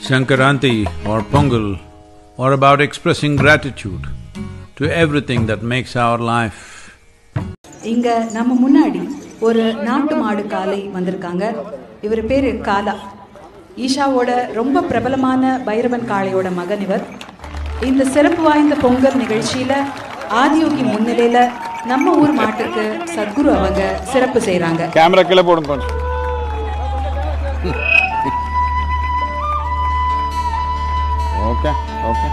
Sankaranti or Pongal are about expressing gratitude to everything that makes our life. இங்க நம்ம முன்னாடி ஒரு நாட்டு மாடு காலை வந்திருக்காங்க இவர் பேரு காலா ஈஷாவோட ரொம்ப பிரபலமான பைரவன் காளையோட மகன் இவர் இந்த சிறப்பு வாய்ந்த பொங்கல் நிகழ்ச்சியில ஆதியோகி முன்னிலையில நம்ம ஊர் மாட்டுக்கு சத்குரு அவங்க சிறப்பு செய்றாங்க கேமரா கீழே போடுங்க கொஞ்சம் ஓகே ஓகே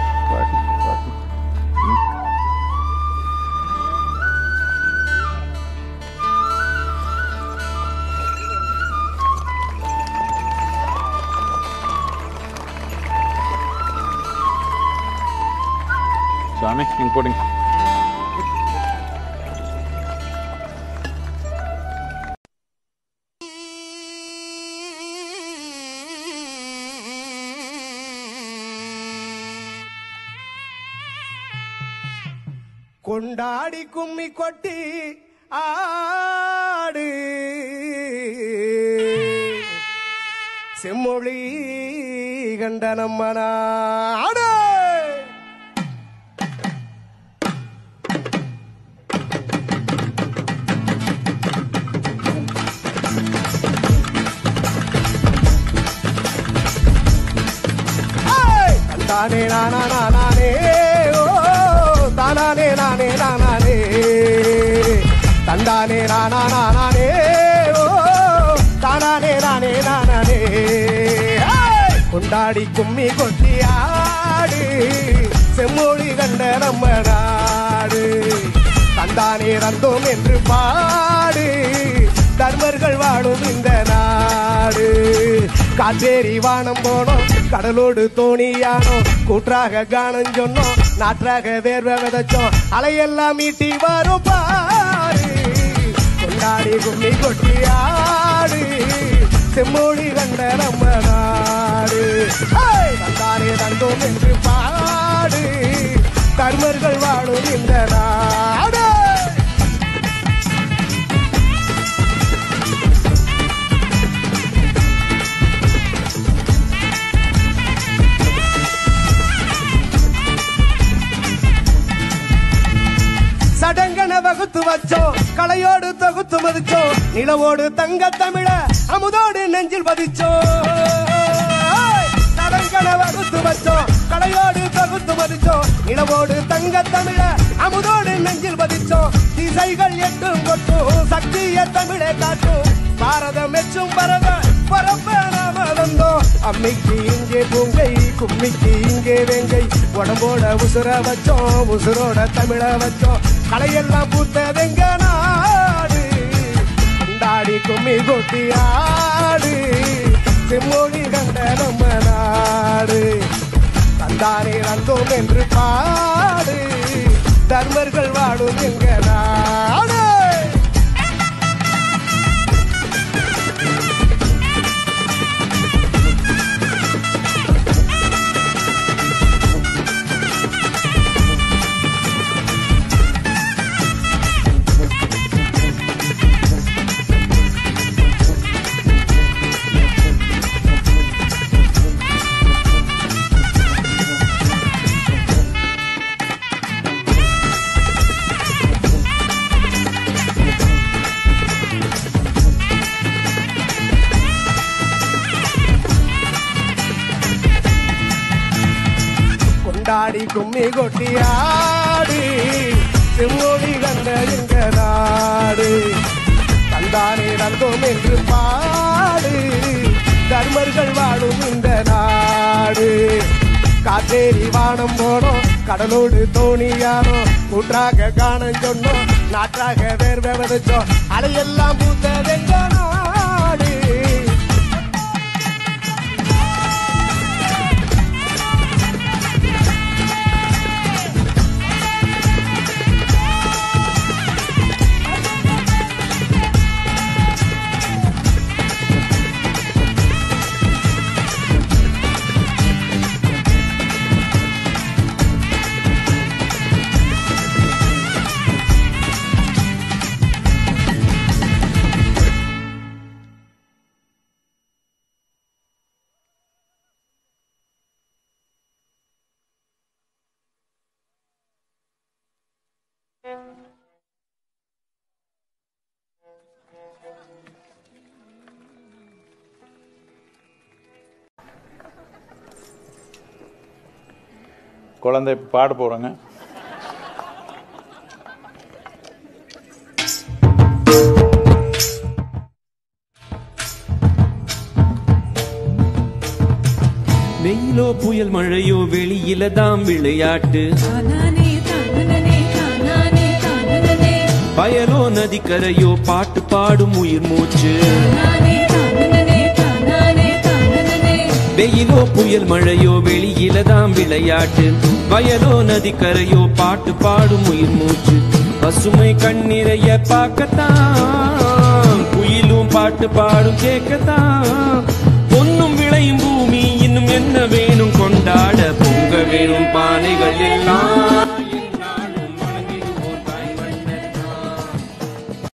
சாமி இங்க போடுங்க கொண்டாடி கும்மி கொட்டி ஆடு செம்மொழி கண்ட நம்ம நாடு ஏய்! தந்தானே நானா நானே ஓ தானானே நானே நானே தந்தானே நானா நானே ஓ தானானே நானே நானே ஏய்! கொண்டாடி கும்மி கொட்டி ஆடு செம்மொழி கண்ட நம்ம நாடு தந்தானே தந்தோம் என்று பாடு தர்மர்கள் வாழும் இந்த நாடு காற்றேரி வானம் போனோம் கடலோடு தோணியானோம் கூற்றாக கானம் சொன்னோம் நாற்றாக வேர்வை விதைச்சோம் அலையெல்லாம் மீட்டி வரும் பாரு கொண்டாடி கும்மி கொட்டி ஆடு செம்மொழி கண்ட நம்ம நாடு ஏய்! தந்தானே தந்தோம் என்று பாடு கர்மர்கள் வாழும் இந்த நாடு சடங்கன வகுத்து வச்சோம் கலையோடு தொகுத்து மதிச்சோம் நிலவோடு தங்க தமிழ அமுதோடு நெஞ்சில் பதிச்சோம் ஏய்! சடங்கன வகுத்து வச்சோம் கலையோடு தொகுத்து மதிச்சோம் நிலவோடு தங்க தமிழ அமுதோடு நெஞ்சில் பதிச்சோம் திசைகள் எட்டும் கொட்டும் சக்திய தமிழை காட்டும் பாரதம் மெச்சும் பரத பரப்ப நாம வந்தோம் அம்மிக்கு இங்கே பூங்கை கும்மிக்கு இங்கே வேங்கை உடம்போட உசுர வச்சோம் உசுரோட தமிழ வச்சோம் கலையெல்லாம் பூத்ததெங்க நாடு கொண்டாடி கும்மி கொட்டி ஆடு செம்மொழி கண்ட நம்ம நாடு தந்தானே வந்தோம் என்று பாடு தர்மர்கள் வாடும் எங்க நாடு கொண்டாடி கும்மி கொட்டி ஆடி செம்மொழி கண்ட எங்க நாடு தந்தானே தந்தோம் என்று பாடு தர்மர்கள் வாழும் இந்த நாடு காற்றேரி வானம் போனோம் கடலோடு தோணியானோ கூற்றாக காணம் சொன்னோம் நாற்றாக வேர்வை விதைச்சோம் அலையெல்லாம் பூத்ததெங்க நாடு குழந்தை பாட போகிறாங்க வெயிலோ புயல் மழையோ வெளியில தான் விளையாட்டு தானானே தானனனே தானானே தானனனே வயலோ நதிக்கரையோ பாட்டு பாடும் உயிர் மூச்சு தானானே தானனனே தானானே தானனனே வெயிலோ புயல் மழையோ வெளியில தான் விளையாட்டு வயலோ நதிக்கரையோ பாட்டு பாடும் உயிர் மூச்சு பசுமை கண்ணிறைய பார்க்கத்தான் குயிலும் பாட்டு பாடும் கேட்கத்தான் பொன்னும் விளையும் பூமி இன்னும் என்ன வேணும் கொண்டாட பொங்க வேணும் பானைகள் எல்லாம்